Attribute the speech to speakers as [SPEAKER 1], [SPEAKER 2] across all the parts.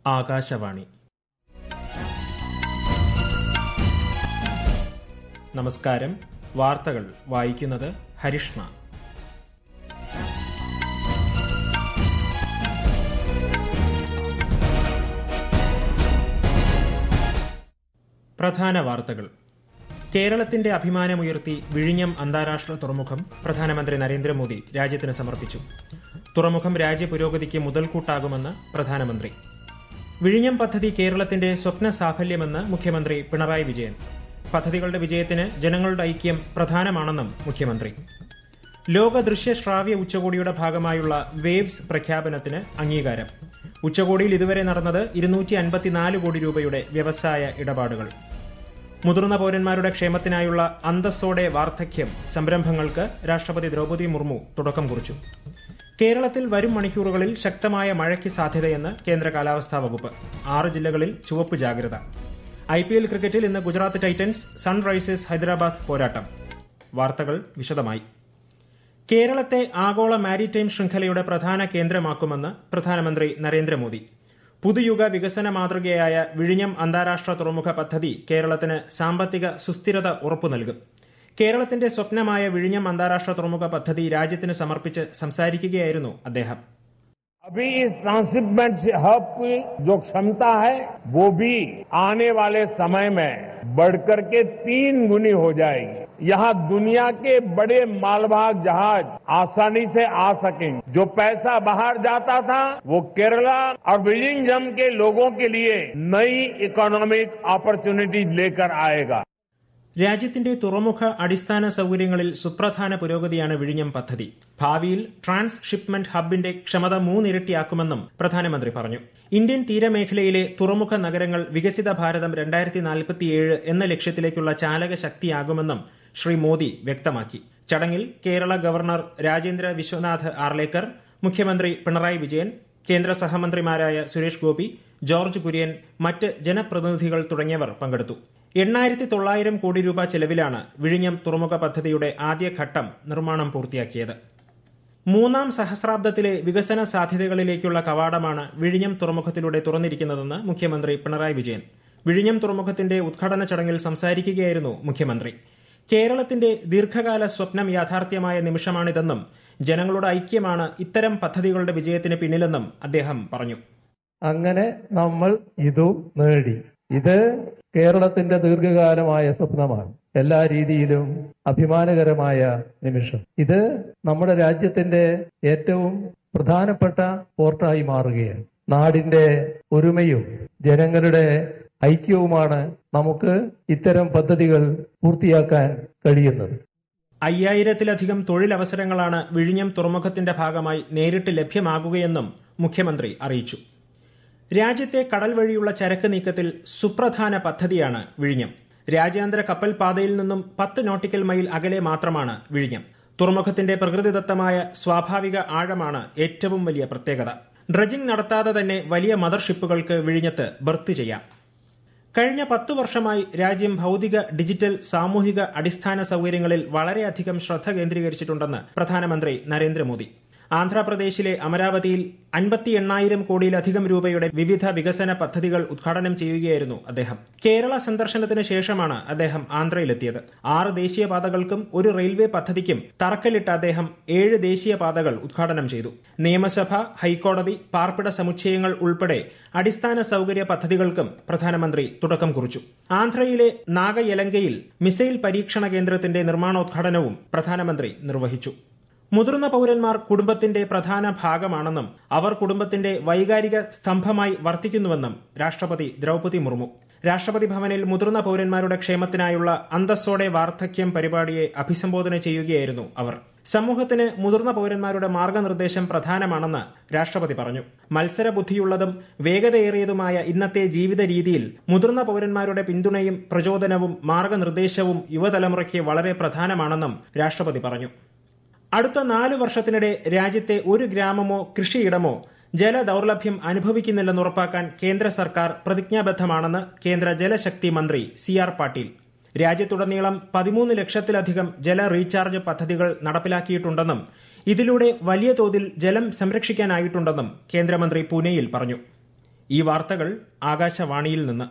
[SPEAKER 1] ആകാശവാണി നമസ്കാരം വാർത്തകൾ വായിക്കുന്നത് ഹരിഷ്ണ പ്രധാന വാർത്തകൾ കേരളത്തിന്റെ അഭിമാനമുയർത്തി വിഴിഞ്ഞം അന്താരാഷ്ട്ര തുറമുഖം പ്രധാനമന്ത്രി നരേന്ദ്രമോദി രാജ്യത്തിന് സമർപ്പിച്ചു തുറമുഖം രാജ്യപുരോഗതിക്ക് മുതൽക്കൂട്ടാകുമെന്ന് പ്രധാനമന്ത്രി വിഴിഞ്ഞം പദ്ധതി കേരളത്തിന്റെ സ്വപ്ന സാഫല്യമെന്ന് മുഖ്യമന്ത്രി പിണറായി വിജയൻ പദ്ധതികളുടെ വിജയത്തിന് ജനങ്ങളുടെ ഐക്യം പ്രധാനമാണെന്നും മുഖ്യമന്ത്രി ലോക ദൃശ്യ ശ്രാവ്യ ഉച്ചകോടിയുടെ ഭാഗമായുള്ള വേവ്സ് പ്രഖ്യാപനത്തിന് അംഗീകാരം ഉച്ചകോടിയിൽ ഇതുവരെ നടന്നത് ഇരുന്നൂറ്റി അൻപത്തിനാല് കോടി രൂപയുടെ വ്യവസായ ഇടപാടുകൾ മുതിർന്ന പൌരന്മാരുടെ ക്ഷേമത്തിനായുള്ള അന്തസ്സോടെ വാർദ്ധക്യം സംരംഭങ്ങൾക്ക് രാഷ്ട്രപതി ദ്രൌപദി മുർമു തുടക്കം കുറിച്ചു കേരളത്തിൽ വരും മണിക്കൂറുകളിൽ ശക്തമായ മഴയ്ക്ക് സാധ്യതയെന്ന് കേന്ദ്ര കാലാവസ്ഥാ വകുപ്പ് ആറ് ജില്ലകളിൽ ചുവപ്പ് ജാഗ്രത ഐ പി എൽ ക്രിക്കറ്റിൽ ഇന്ന് ഗുജറാത്ത് ടൈറ്റൻസ് സൺറൈസേഴ്സ് ഹൈദരാബാദ് പോരാട്ടം വാർത്തകൾ വിശദമായി കേരളത്തെ ആഗോള മാരിടൈം ശൃംഖലയുടെ പ്രധാന കേന്ദ്രമാക്കുമെന്ന് പ്രധാനമന്ത്രി നരേന്ദ്രമോദി പുതുയുഗ വികസന മാതൃകയായ വിഴിഞ്ഞം അന്താരാഷ്ട്ര തുറമുഖ പദ്ധതി കേരളത്തിന് സാമ്പത്തിക സുസ്ഥിരത ഉറപ്പു നൽകും കേരളത്തിന്റെ സ്വപ്നമായ വിഴിഞ്ഞം അന്താരാഷ്ട്ര തുറമുഖ പദ്ധതി രാജ്യത്തിന് സമർപ്പിച്ച് സംസാരിക്കുകയായിരുന്നു അദ്ദേഹം
[SPEAKER 2] अभी इस ट्रांसशिपमेंट हब की जो क्षमता है वो भी आने वाले समय में बढ़कर के तीन गुनी हो जाएगी यहाँ दुनिया के बड़े मालवाहक जहाज आसानी से आ सकेंगे जो पैसा बाहर जाता था वो केरला और विलिंगम के लोगों के लिए नई इकोनॉमिक अपॉर्चुनिटी लेकर आएगा
[SPEAKER 1] രാജ്യത്തിന്റെ തുറമുഖ അടിസ്ഥാന സൌകര്യങ്ങളിൽ സുപ്രധാന പുരോഗതിയാണ് വിഴിഞ്ഞം പദ്ധതി ഭാവിയിൽ ട്രാൻസ് ഷിപ്മെന്റ് ഹബിന്റെ ക്ഷമത മൂന്നിരട്ടിയാക്കുമെന്നും പ്രധാനമന്ത്രി പറഞ്ഞു ഇന്ത്യൻ തീരമേഖലയിലെ തുറമുഖ നഗരങ്ങൾ വികസിത ഭാരതം രണ്ടായിരത്തി നാൽപ്പത്തിയേഴ് എന്ന ലക്ഷ്യത്തിലേക്കുള്ള ചാലക ശക്തിയാകുമെന്നും ശ്രീ മോദി വ്യക്തമാക്കി ചടങ്ങിൽ കേരള ഗവർണർ രാജേന്ദ്ര വിശ്വനാഥ് ആർലേക്കർ മുഖ്യമന്ത്രി പിണറായി വിജയൻ കേന്ദ്ര സഹമന്ത്രിമാരായ സുരേഷ് ഗോപി ജോർജ് കുര്യൻ മറ്റ് ജനപ്രതിനിധികൾ തുടങ്ങിയവർ പങ്കെടുത്തു എണ്ണായിരത്തി തൊള്ളായിരം കോടി രൂപ ചെലവിലാണ് വിഴിഞ്ഞം തുറമുഖ പദ്ധതിയുടെ ആദ്യഘട്ടം നിർമ്മാണം പൂർത്തിയാക്കിയത് മൂന്നാം സഹസ്രാബ്ദത്തിലെ വികസന സാധ്യതകളിലേക്കുള്ള കവാടമാണ് വിഴിഞ്ഞം തുറമുഖത്തിലൂടെ തുറന്നിരിക്കുന്നതെന്ന് മുഖ്യമന്ത്രി പിണറായി വിജയൻ വിഴിഞ്ഞം തുറമുഖത്തിന്റെ ഉദ്ഘാടന ചടങ്ങിൽ സംസാരിക്കുകയായിരുന്നു മുഖ്യമന്ത്രി കേരളത്തിന്റെ ദീർഘകാല സ്വപ്നം യാഥാർത്ഥ്യമായ നിമിഷമാണിതെന്നും ജനങ്ങളുടെ ഐക്യമാണ് ഇത്തരം പദ്ധതികളുടെ വിജയത്തിന് പിന്നിലെന്നും അദ്ദേഹം പറഞ്ഞു
[SPEAKER 3] അങ്ങനെ നമ്മൾ ഇതു നേടി ഇത് കേരളത്തിന്റെ ദീർഘകാലമായ സ്വപ്നമാണ് എല്ലാ രീതിയിലും അഭിമാനകരമായ നിമിഷം ഇത് നമ്മുടെ രാജ്യത്തിന്റെ ഏറ്റവും പ്രധാനപ്പെട്ട പോർട്ടായി മാറുകയാണ് നാടിന്റെ ഒരുമയും ജനങ്ങളുടെ ഐക്യവുമാണ് നമുക്ക് ഇത്തരം പദ്ധതികൾ പൂർത്തിയാക്കാൻ കഴിയുന്നത്
[SPEAKER 1] അയ്യായിരത്തിലധികം തൊഴിലവസരങ്ങളാണ് വിഴിഞ്ഞം തുറമുഖത്തിന്റെ ഭാഗമായി നേരിട്ട് ലഭ്യമാകുകയെന്നും മുഖ്യമന്ത്രി അറിയിച്ചു രാജ്യത്തെ കടൽ വഴിയുള്ള ചരക്ക് നീക്കത്തിൽ സുപ്രധാന പദ്ധതിയാണ് വിഴിഞ്ഞം രാജ്യാന്തര കപ്പൽ പാതയിൽ നിന്നും പത്ത് നോട്ടിക്കൽ മൈൽ അകലെ മാത്രമാണ് വിഴിഞ്ഞം തുറമുഖത്തിന്റെ പ്രകൃതിദത്തമായ സ്വാഭാവിക ആഴമാണ് ഏറ്റവും വലിയ പ്രത്യേകത ഡ്രജിംഗ് നടത്താതെ തന്നെ വലിയ മദർഷിപ്പുകൾക്ക് വിഴിഞ്ഞത്ത് ബർത്ത് ചെയ്യാം കഴിഞ്ഞ പത്തു വർഷമായി രാജ്യം ഭൌതിക ഡിജിറ്റൽ സാമൂഹിക അടിസ്ഥാന സൌകര്യങ്ങളിൽ വളരെയധികം ശ്രദ്ധ കേന്ദ്രീകരിച്ചിട്ടുണ്ടെന്ന് പ്രധാനമന്ത്രി നരേന്ദ്രമോദി ആന്ധ്രാപ്രദേശിലെ അമരാവതിയിൽ അൻപത്തി എണ്ണായിരം കോടിയിലധികം രൂപയുടെ വിവിധ വികസന പദ്ധതികൾ ഉദ്ഘാടനം ചെയ്യുകയായിരുന്നു അദ്ദേഹം കേരള സന്ദർശനത്തിന് ശേഷമാണ് അദ്ദേഹം ആന്ധ്രയിലെത്തിയത് ആറ് ദേശീയപാതകൾക്കും ഒരു റെയിൽവേ പദ്ധതിക്കും തറക്കല്ലിട്ട അദ്ദേഹം ഏഴ് ദേശീയപാതകൾ ഉദ്ഘാടനം ചെയ്തു നിയമസഭ ഹൈക്കോടതി പാർപ്പിട സമുച്ചയങ്ങൾ ഉൾപ്പെടെ അടിസ്ഥാന സൌകര്യ പദ്ധതികൾക്കും പ്രധാനമന്ത്രി തുടക്കം കുറിച്ചു ആന്ധ്രയിലെ നാഗയലങ്കയിൽ മിസൈൽ പരീക്ഷണ കേന്ദ്രത്തിന്റെ നിർമ്മാണോദ്ഘാടനവും പ്രധാനമന്ത്രി നിർവഹിച്ചു മുതിർന്ന പൌരന്മാർ കുടുംബത്തിന്റെ പ്രധാന ഭാഗമാണെന്നും അവർ കുടുംബത്തിന്റെ വൈകാരിക സ്തംഭമായി വർത്തിക്കുന്നുവെന്നും രാഷ്ട്രപതി ദ്രൌപതി മുർമു രാഷ്ട്രപതി ഭവനിൽ മുതിർന്ന പൌരന്മാരുടെ ക്ഷേമത്തിനായുള്ള അന്തസ്സോടെ വാർദ്ധക്യം പരിപാടിയെ അഭിസംബോധന ചെയ്യുകയായിരുന്നു അവർ സമൂഹത്തിന് മുതിർന്ന പൌരന്മാരുടെ മാർഗനിർദ്ദേശം പ്രധാനമാണെന്ന് രാഷ്ട്രപതി പറഞ്ഞു മത്സരബുദ്ധിയുള്ളതും വേഗതയേറിയതുമായ ഇന്നത്തെ ജീവിത രീതിയിൽ മുതിർന്ന പൌരന്മാരുടെ പിന്തുണയും പ്രചോദനവും മാർഗനിർദ്ദേശവും യുവതലമുറയ്ക്ക് വളരെ പ്രധാനമാണെന്നും രാഷ്ട്രപതി പറഞ്ഞു അടുത്ത നാല് വർഷത്തിനിടെ രാജ്യത്തെ ഒരു ഗ്രാമമോ കൃഷിയിടമോ ജലദൌർലഭ്യം അനുഭവിക്കുന്നില്ലെന്ന് ഉറപ്പാക്കാൻ കേന്ദ്ര സർക്കാർ പ്രതിജ്ഞാബദ്ധമാണെന്ന് കേന്ദ്ര ജലശക്തി മന്ത്രി സി ആർ പാട്ടീൽ രാജ്യത്തുടനീളം പതിമൂന്ന് ലക്ഷത്തിലധികം ജല റീചാർജ് പദ്ധതികൾ നടപ്പിലാക്കിയിട്ടുണ്ടെന്നും ഇതിലൂടെ വലിയ തോതിൽ ജലം സംരക്ഷിക്കാനായിട്ടുണ്ടെന്നും കേന്ദ്രമന്ത്രി പൂനെയിൽ പറഞ്ഞു ഈ വാർത്തകൾ ആകാശവാണിയിൽ നിന്ന്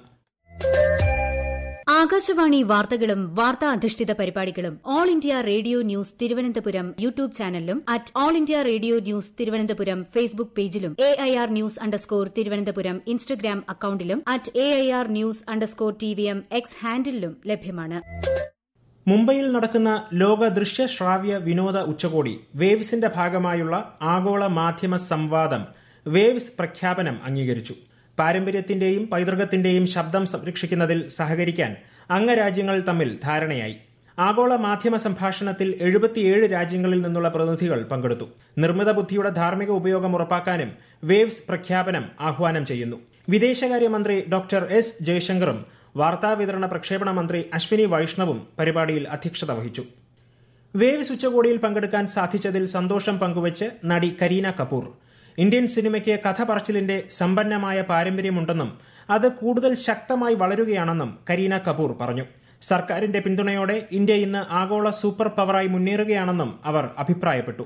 [SPEAKER 4] ആകാശവാണി വാർത്തകളും വാർത്താ അധിഷ്ഠിത പരിപാടികളും all India radio news Thiruvananthapuram YouTube ചാനലിലും at all India radio news Thiruvananthapuram Facebook പേജിലും A I R news underscore Thiruvananthapuram Instagram അക്കൌണ്ടിലും at A I R news underscore T V M X ഹാൻഡിലും ലഭ്യമാണ്
[SPEAKER 1] മുംബൈയിൽ നടക്കുന്ന ലോക ദൃശ്യ ശ്രാവ്യ വിനോദ ഉച്ചകോടി വേവ്സിന്റെ ഭാഗമായുള്ള ആഗോള മാധ്യമ സംവാദം വേവ്സ് പ്രഖ്യാപനം അംഗീകരിച്ചു പാരമ്പര്യത്തിന്റെയും പൈതൃകത്തിന്റെയും ശബ്ദം സംരക്ഷിക്കുന്നതിൽ സഹകരിക്കാൻ അംഗരാജ്യങ്ങൾ തമ്മിൽ ധാരണയായി ആഗോള മാധ്യമ സംഭാഷണത്തിൽ എഴുപത്തിയേഴ് രാജ്യങ്ങളിൽ നിന്നുള്ള പ്രതിനിധികൾ പങ്കെടുത്തു നിർമ്മിത ബുദ്ധിയുടെ ധാർമ്മിക ഉപയോഗം ഉറപ്പാക്കാനും വേവ്സ് പ്രഖ്യാപനം ആഹ്വാനം ചെയ്യുന്നു വിദേശകാര്യമന്ത്രി ഡോക്ടർ എസ് ജയശങ്കറും വാർത്താവിതരണ പ്രക്ഷേപണ മന്ത്രി അശ്വിനി വൈഷ്ണവും പരിപാടിയിൽ അധ്യക്ഷത വഹിച്ചു വേവ്സ് ഉച്ചകോടിയിൽ പങ്കെടുക്കാൻ സാധിച്ചതിൽ സന്തോഷം പങ്കുവച്ച് നടി കരീന കപൂർ ഇന്ത്യൻ സിനിമയ്ക്ക് കഥ പറച്ചിലിന്റെ സമ്പന്നമായ പാരമ്പര്യമുണ്ടെന്നും അത് കൂടുതൽ ശക്തമായി വളരുകയാണെന്നും കരീന കപൂർ പറഞ്ഞു സർക്കാരിന്റെ പിന്തുണയോടെ ഇന്ത്യ ഇന്ന് ആഗോള സൂപ്പർ പവറായി മുന്നേറുകയാണെന്നും അവർ അഭിപ്രായപ്പെട്ടു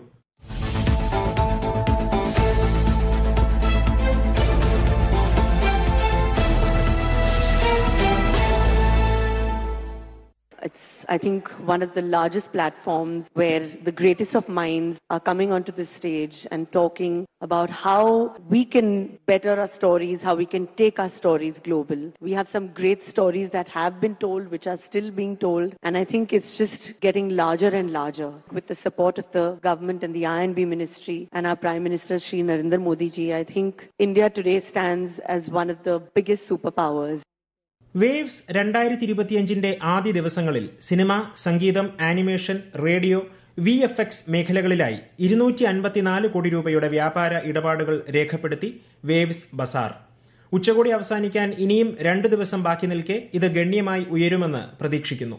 [SPEAKER 5] It's, I think, one of the largest platforms where the greatest of minds are coming onto the stage and talking about how we can better our stories, how we can take our stories global. We have some great stories that have been told, which are still being told. And I think it's just getting larger and larger. With the support of the government and the INB ministry and our Prime Minister, Sri Narendra Modi ji, I think India today stands as one of the biggest superpowers.
[SPEAKER 1] Waves രണ്ടായിരത്തി ഇരുപത്തിയഞ്ചിന്റെ ആദ്യ ദിവസങ്ങളിൽ സിനിമ സംഗീതം animation radio V F X മേഖലകളിലായി ഇരുന്നൂറ്റി അൻപത്തിനാല് കോടി രൂപയുടെ വ്യാപാര ഇടപാടുകൾ രേഖപ്പെടുത്തി വേവ്സ് ബസാർ ഉച്ചകോടി അവസാനിക്കാൻ ഇനിയും രണ്ട് ദിവസം ബാക്കി നിൽക്കെ ഇത് ഗണ്യമായി ഉയരുമെന്ന് പ്രതീക്ഷിക്കുന്നു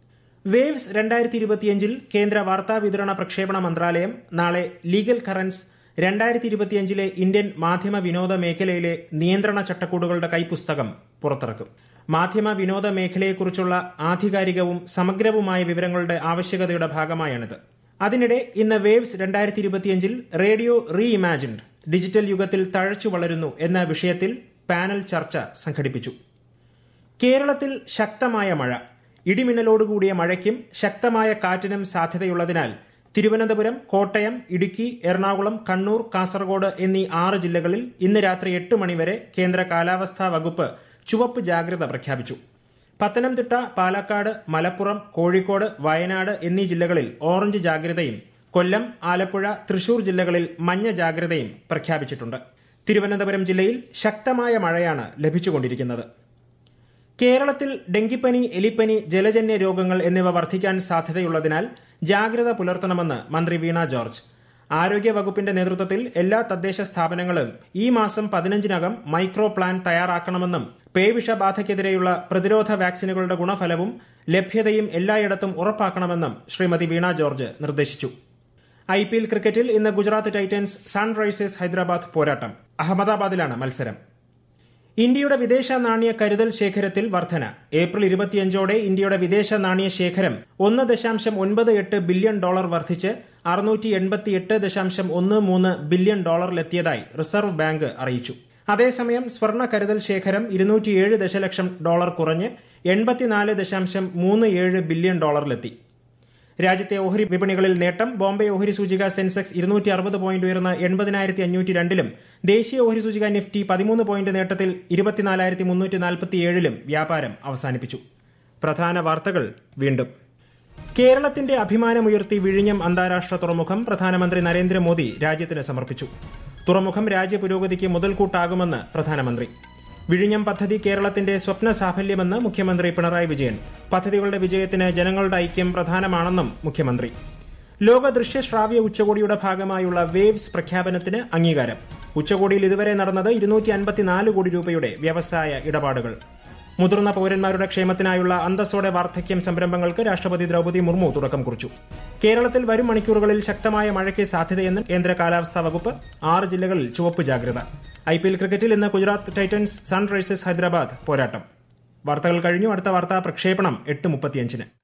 [SPEAKER 1] വേവ്സ് രണ്ടായിരത്തി ഇരുപത്തിയഞ്ചിൽ കേന്ദ്ര വാർത്താ വിതരണ പ്രക്ഷേപണ മന്ത്രാലയം നാളെ ലീഗൽ കറൻസ് രണ്ടായിരത്തി ഇരുപത്തിയഞ്ചിലെ ഇന്ത്യൻ മാധ്യമ വിനോദ മേഖലയിലെ നിയന്ത്രണ ചട്ടക്കൂടുകളുടെ കൈപ്പുസ്തകം പുറത്തിറക്കും മാധ്യമ വിനോദ മേഖലയെക്കുറിച്ചുള്ള ആധികാരികവും സമഗ്രവുമായ വിവരങ്ങളുടെ ആവശ്യകതയുടെ ഭാഗമായാണിത് അതിനിടെ ഇന്ന് വേവ്സ് രണ്ടായിരത്തി ഇരുപത്തിയഞ്ചിൽ റേഡിയോ റീ ഇമാജിൻഡ് ഡിജിറ്റൽ യുഗത്തിൽ തഴച്ചു വളരുന്നു എന്ന വിഷയത്തിൽ പാനൽ ചർച്ച സംഘടിപ്പിച്ചു കേരളത്തിൽ ശക്തമായ മഴ ഇടിമിന്നലോടുകൂടിയ മഴയ്ക്കും ശക്തമായ കാറ്റിനും സാധ്യതയുള്ളതിനാൽ തിരുവനന്തപുരം കോട്ടയം ഇടുക്കി എറണാകുളം കണ്ണൂർ കാസർഗോഡ് എന്നീ ആറ് ജില്ലകളിൽ ഇന്ന് രാത്രി എട്ട് മണിവരെ കേന്ദ്ര കാലാവസ്ഥാ വകുപ്പ് ചുവപ്പ് ജാഗ്രത പ്രഖ്യാപിച്ചു പത്തനംതിട്ട പാലക്കാട് മലപ്പുറം കോഴിക്കോട് വയനാട് എന്നീ ജില്ലകളിൽ ഓറഞ്ച് ജാഗ്രതയും കൊല്ലം ആലപ്പുഴ തൃശൂർ ജില്ലകളിൽ മഞ്ഞ ജാഗ്രതയും പ്രഖ്യാപിച്ചിട്ടുണ്ട് തിരുവനന്തപുരം ജില്ലയിൽ ശക്തമായ മഴയാണ് ലഭിച്ചുകൊണ്ടിരിക്കുന്നത് കേരളത്തിൽ ഡെങ്കിപ്പനി എലിപ്പനി ജലജന്യ രോഗങ്ങൾ എന്നിവ വർദ്ധിക്കാൻ സാധ്യതയുള്ളതിനാൽ ജാഗ്രത പുലർത്തണമെന്ന് മന്ത്രി വീണ ജോർജ് ആരോഗ്യ വകുപ്പിന്റെ നേതൃത്വത്തിൽ എല്ലാ തദ്ദേശ സ്ഥാപനങ്ങളും ഈ മാസം പതിനഞ്ചിനകം മൈക്രോ പ്ലാൻ തയ്യാറാക്കണമെന്നും പേവിഷബാധയ്ക്കെതിരെയുള്ള പ്രതിരോധ വാക്സിനുകളുടെ ഗുണഫലവും ലഭ്യതയും എല്ലായിടത്തും ഉറപ്പാക്കണമെന്നും ശ്രീമതി വീണ ജോർജ് നിർദ്ദേശിച്ചു ഐ പി എൽ ക്രിക്കറ്റിൽ ഇന്ന് ഗുജറാത്ത് ടൈറ്റൻസ് സൺറൈസേഴ്സ് ഹൈദരാബാദ് പോരാട്ടം അഹമ്മദാബാദിലാണ് മത്സരം ഇന്ത്യയുടെ വിദേശ നാണ്യ കരുതൽ ശേഖരത്തിൽ വർധന ഏപ്രിൽ ഇരുപത്തിയഞ്ചോടെ ഇന്ത്യയുടെ വിദേശ നാണ്യ ശേഖരം ഒന്ന് ദശാംശം ഒൻപത് എട്ട് ബില്യൺ ഡോളർ വർദ്ധിച്ച് അറുന്നൂറ്റി എൺപത്തിയെട്ട് ദശാംശം ഒന്ന് മൂന്ന് ബില്യൺ ഡോളറിലെത്തിയതായി റിസർവ് ബാങ്ക് അറിയിച്ചു അതേസമയം സ്വർണ്ണ കരുതൽ ശേഖരം ഇരുന്നൂറ്റിയേഴ് ദശലക്ഷം ഡോളർ കുറഞ്ഞ് എൺപത്തിനാല് ദശാംശം മൂന്ന് ഏഴ് ബില്യൺ ഡോളറിലെത്തി രാജ്യത്തെ ഓഹരി വിപണികളിൽ നേട്ടം ബോംബെ ഓഹരി സൂചിക സെൻസെക്സ് ഇരുന്നൂറ്റി അറുപത് പോയിന്റ് ഉയർന്ന് എൺപതിനായിരത്തി അഞ്ഞൂറ്റി രണ്ടിലും ദേശീയ ഓഹരി സൂചിക നിഫ്റ്റി പതിമൂന്ന് പോയിന്റ് നേട്ടത്തിൽ ഇരുപത്തിനാലായിരത്തി മുന്നൂറ്റി നാൽപ്പത്തിയേഴിലും വ്യാപാരം അവസാനിപ്പിച്ചു പ്രധാന വാർത്തകൾ വീണ്ടും കേരളത്തിന്റെ അഭിമാനമുയർത്തി വിഴിഞ്ഞം അന്താരാഷ്ട്ര തുറമുഖം പ്രധാനമന്ത്രി നരേന്ദ്രമോദി രാജ്യത്തിന് സമർപ്പിച്ചു തുറമുഖം രാജ്യ പുരോഗതിക്ക് മുതൽക്കൂട്ടാകുമെന്ന് പ്രധാനമന്ത്രി വിഴിഞ്ഞം പദ്ധതി കേരളത്തിന്റെ സ്വപ്ന സാഫല്യമെന്ന് മുഖ്യമന്ത്രി പിണറായി വിജയൻ പദ്ധതികളുടെ വിജയത്തിന് ജനങ്ങളുടെ ഐക്യം പ്രധാനമാണെന്നും മുഖ്യമന്ത്രി ലോക ദൃശ്യശ്രാവ്യ ഉച്ചകോടിയുടെ ഭാഗമായുള്ള വേവ്സ് പ്രഖ്യാപനത്തിന് അംഗീകാരം ഉച്ചകോടിയിൽ ഇതുവരെ നടന്നത് ഇരുന്നൂറ്റി അൻപത്തിനാല് കോടി രൂപയുടെ വ്യവസായ ഇടപാടുകൾ മുതിർന്ന പൌരന്മാരുടെ ക്ഷേമത്തിനായുള്ള അന്തസ്സോടെ വാർദ്ധക്യം സംരംഭങ്ങൾക്ക് രാഷ്ട്രപതി ദ്രൌപദി മുർമു തുടക്കം കുറിച്ചു കേരളത്തിൽ വരും മണിക്കൂറുകളിൽ ശക്തമായ മഴയ്ക്ക് സാധ്യതയെന്ന് കേന്ദ്ര കാലാവസ്ഥാ വകുപ്പ് ആറ് ജില്ലകളിൽ ചുവപ്പ് ജാഗ്രത ഐ പി എൽ ക്രിക്കറ്റിൽ ഇന്ന് ഗുജറാത്ത് ടൈറ്റൻസ് സൺറൈസേഴ്സ് ഹൈദരാബാദ് പോരാട്ടം വാർത്തകൾ കഴിഞ്ഞു അടുത്ത വാർത്താ പ്രക്ഷേപണം എട്ട് മുപ്പത്തിയഞ്ചിന്